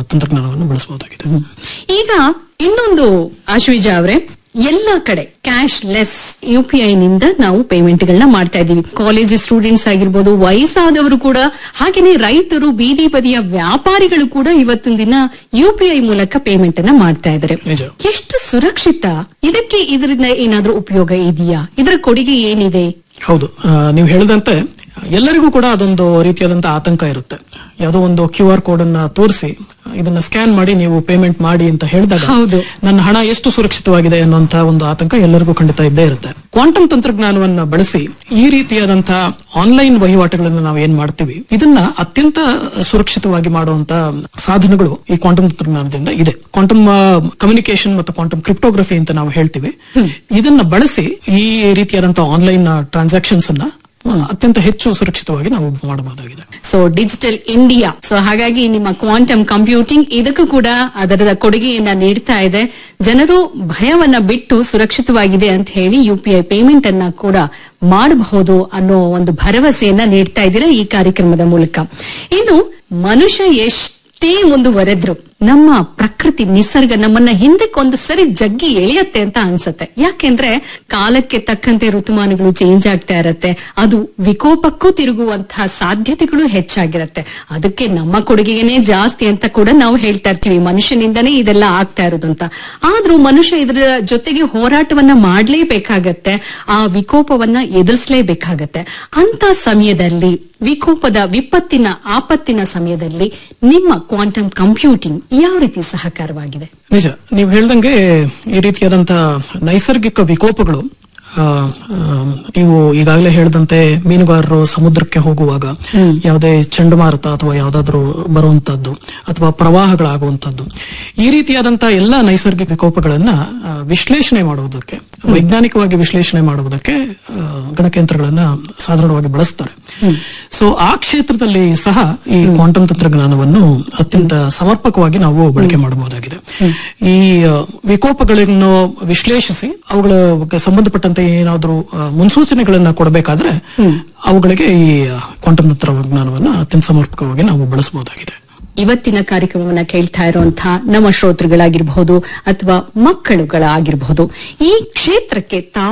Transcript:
ತಂತ್ರಜ್ಞಾನವನ್ನು ಬಳಸಬಹುದಾಗಿದೆ ಈಗ ಇನ್ನೊಂದು ಆಶ್ವಿಜ ಅವರೇ ಎಲ್ಲ ಕಡೆ cashless U P I ನಿಂದ ನಾವು ಪೇಮೆಂಟ್ ಗಳನ್ನ ಮಾಡ್ತಾ ಇದೀವಿ ಕಾಲೇಜ್ ಸ್ಟೂಡೆಂಟ್ಸ್ ಆಗಿರ್ಬೋದು ವಯಸ್ಸಾದವರು ಕೂಡ ಹಾಗೇನೆ ರೈತರು ಬೀದಿ ಬದಿಯ ವ್ಯಾಪಾರಿಗಳು ಕೂಡ ಇವತ್ತಿನ ದಿನ ಯು ಪಿ ಐ ಮೂಲಕ ಪೇಮೆಂಟ್ ಅನ್ನ ಮಾಡ್ತಾ ಇದ್ದಾರೆ ನಿಜ. ಎಷ್ಟು ಸುರಕ್ಷಿತ ಇದಕ್ಕೆ ಇದರಿಂದ ಏನಾದ್ರೂ ಉಪಯೋಗ ಇದೆಯಾ ಇದರ ಕೊಡುಗೆ ಏನಿದೆ ಹೌದು ಆ, ನೀವು ಹೇಳಿದಂತೆ ಎಲ್ಲರಿಗೂ ಕೂಡ ಅದೊಂದು ರೀತಿಯಾದಂತಹ ಆತಂಕ ಇರುತ್ತೆ ಯಾವುದೋ ಒಂದು ಕ್ಯೂ ಆರ್ ಕೋಡ್ ಅನ್ನ ತೋರಿಸಿ ಇದನ್ನ ಸ್ಕ್ಯಾನ್ ಮಾಡಿ ನೀವು ಪೇಮೆಂಟ್ ಮಾಡಿ ಅಂತ ಹೇಳಿದಾಗ ಹೌದು. ನನ್ನ ಹಣ ಎಷ್ಟು ಸುರಕ್ಷಿತವಾಗಿದೆ ಅನ್ನುವಂತಹ ಒಂದು ಆತಂಕ ಎಲ್ಲರಿಗೂ ಖಂಡಿತ ಇದ್ದೇ ಇರುತ್ತೆ ಕ್ವಾಂಟಮ್ ತಂತ್ರಜ್ಞಾನವನ್ನ ಬಳಸಿ ಈ ರೀತಿಯಾದಂತಹ ಆನ್ಲೈನ್ ವಹಿವಾಟುಗಳನ್ನ ನಾವು ಏನ್ ಮಾಡ್ತೀವಿ ಇದನ್ನ ಅತ್ಯಂತ ಸುರಕ್ಷಿತವಾಗಿ ಮಾಡುವಂತ ಸಾಧನಗಳು ಈ ಕ್ವಾಂಟಮ್ ತಂತ್ರಜ್ಞಾನದಿಂದ ಇದೆ ಕ್ವಾಂಟಮ್ ಕಮ್ಯುನಿಕೇಶನ್ ಮತ್ತು ಕ್ವಾಂಟಮ್ ಕ್ರಿಪ್ಟೋಗ್ರಫಿ ಅಂತ ನಾವು ಹೇಳ್ತೀವಿ ಇದನ್ನ ಬಳಸಿ ಈ ರೀತಿಯಾದಂತಹ ಆನ್ಲೈನ್ ಟ್ರಾನ್ಸಾಕ್ಷನ್ಸ್ ಅನ್ನ ಆ, ಅತ್ಯಂತ ಹೆಚ್ಚು ಸುರಕ್ಷಿತವಾಗಿ ನಾವು ಮಾಡಬಹುದಾಗಿದೆ ಸೊ ಡಿಜಿಟಲ್ ಇಂಡಿಯಾ ಸೊ ಹಾಗಾಗಿ ನಿಮ್ಮ ಕ್ವಾಂಟಮ್ ಕಂಪ್ಯೂಟಿಂಗ್ ಇದಕ್ಕೂ ಕೂಡ ಅದರ ಕೊಡುಗೆಯನ್ನ ನೀಡ್ತಾ ಇದೆ ಜನರು ಭಯವನ್ನ ಬಿಟ್ಟು ಸುರಕ್ಷಿತವಾಗಿದೆ ಅಂತ ಹೇಳಿ ಯು ಪಿ ಐ ಪೇಮೆಂಟ್ ಅನ್ನ ಕೂಡ ಮಾಡಬಹುದು ಅನ್ನೋ ಒಂದು ಭರವಸೆಯನ್ನ ನೀಡ್ತಾ ಇದ್ದೀರಾ ಈ ಕಾರ್ಯಕ್ರಮದ ಮೂಲಕ ಇನ್ನು ಮನುಷ್ಯ ಎಷ್ಟೇ ಮುಂದುವರೆದ್ರು ನಮ್ಮ ಪ್ರಕೃತಿ ನಿಸರ್ಗ ನಮ್ಮನ್ನ ಹಿಂದಕ್ಕೊಂದು ಸರಿ ಜಗ್ಗಿ ಎಳೆಯತ್ತೆ ಅಂತ ಅನ್ಸತ್ತೆ ಯಾಕೆಂದ್ರೆ ಕಾಲಕ್ಕೆ ತಕ್ಕಂತೆ ಋತುಮಾನಗಳು ಚೇಂಜ್ ಆಗ್ತಾ ಇರತ್ತೆ ಅದು ವಿಕೋಪಕ್ಕೂ ತಿರುಗುವಂತಹ ಸಾಧ್ಯತೆಗಳು ಹೆಚ್ಚಾಗಿರತ್ತೆ ಅದಕ್ಕೆ ನಮ್ಮ ಕೊಡುಗೆನೇ ಜಾಸ್ತಿ ಅಂತ ಕೂಡ ನಾವು ಹೇಳ್ತಾ ಇರ್ತೀವಿ ಮನುಷ್ಯನಿಂದನೇ ಇದೆಲ್ಲ ಆಗ್ತಾ ಇರೋದು ಅಂತ ಆದ್ರೂ ಮನುಷ್ಯ ಇದರ ಜೊತೆಗೆ ಹೋರಾಟವನ್ನ ಮಾಡ್ಲೇಬೇಕಾಗತ್ತೆ ಆ ವಿಕೋಪವನ್ನ ಎದುರಿಸಲೇಬೇಕಾಗತ್ತೆ ಅಂತ ಸಮಯದಲ್ಲಿ ವಿಕೋಪದ ವಿಪತ್ತಿನ ಆಪತ್ತಿನ ಸಮಯದಲ್ಲಿ ನಿಮ್ಮ ಕ್ವಾಂಟಮ್ ಕಂಪ್ಯೂಟಿಂಗ್ ಯಾವ ರೀತಿ ಸಹಕಾರವಾಗಿದೆ ನಿಜ ನೀವು ಹೇಳ್ದಂಗೆ ಈ ರೀತಿಯಾದಂತಹ ನೈಸರ್ಗಿಕ ವಿಕೋಪಗಳು ಆ, ಆ, ನೀವು ಈಗಾಗಲೇ ಹೇಳಿದಂತೆ ಮೀನುಗಾರರು ಸಮುದ್ರಕ್ಕೆ ಹೋಗುವಾಗ ಯಾವುದೇ ಚಂಡಮಾರುತ ಅಥವಾ ಯಾವ್ದಾದ್ರು ಬರುವಂತದ್ದು ಅಥವಾ ಪ್ರವಾಹಗಳಾಗುವಂತದ್ದು ಈ ರೀತಿಯಾದಂತಹ ಎಲ್ಲ ನೈಸರ್ಗಿಕ ವಿಕೋಪಗಳನ್ನ ಆ, ವಿಶ್ಲೇಷಣೆ ಮಾಡುವುದಕ್ಕೆ ವೈಜ್ಞಾನಿಕವಾಗಿ ವಿಶ್ಲೇಷಣೆ ಮಾಡುವುದಕ್ಕೆ ಆ, ಗಣಕಯಂತ್ರಗಳನ್ನ ಸಾಧಾರಣವಾಗಿ ಬಳಸ್ತಾರೆ ಸೊ ಆ ಕ್ಷೇತ್ರದಲ್ಲಿ ಸಹ ಈ ಕ್ವಾಂಟಮ್ ತಂತ್ರಜ್ಞಾನವನ್ನು ಅತ್ಯಂತ ಸಮರ್ಪಕವಾಗಿ ನಾವು ಬಳಕೆ ಮಾಡಬಹುದಾಗಿದೆ ಈ ಆ, ವಿಕೋಪಗಳನ್ನು ವಿಶ್ಲೇಷಿಸಿ ಅವುಗಳ ಸಂಬಂಧಪಟ್ಟಂತೆ ಏನಾದರೂ ಆ, ಮುನ್ಸೂಚನೆಗಳನ್ನ ಕೊಡಬೇಕಾದ್ರೆ ಅವುಗಳಿಗೆ ಈ ಕ್ವಾಂಟಮ್ ತಂತ್ರಜ್ಞಾನವನ್ನ ಅತ್ಯಂತ ಸಮರ್ಪಕವಾಗಿ ನಾವು ಬಳಸಬಹುದಾಗಿದೆ ಇವತ್ತಿನ ಕಾರ್ಯಕ್ರಮವನ್ನ ಕೇಳ್ತಾ ಇರುವಂತಹ ನಮ್ಮ ಶ್ರೋತೃಗಳಾಗಿರಬಹುದು ಅಥವಾ ಮಕ್ಕಳುಗಳಾಗಿರಬಹುದು ಈ ಕ್ಷೇತ್ರಕ್ಕೆ ತಾವು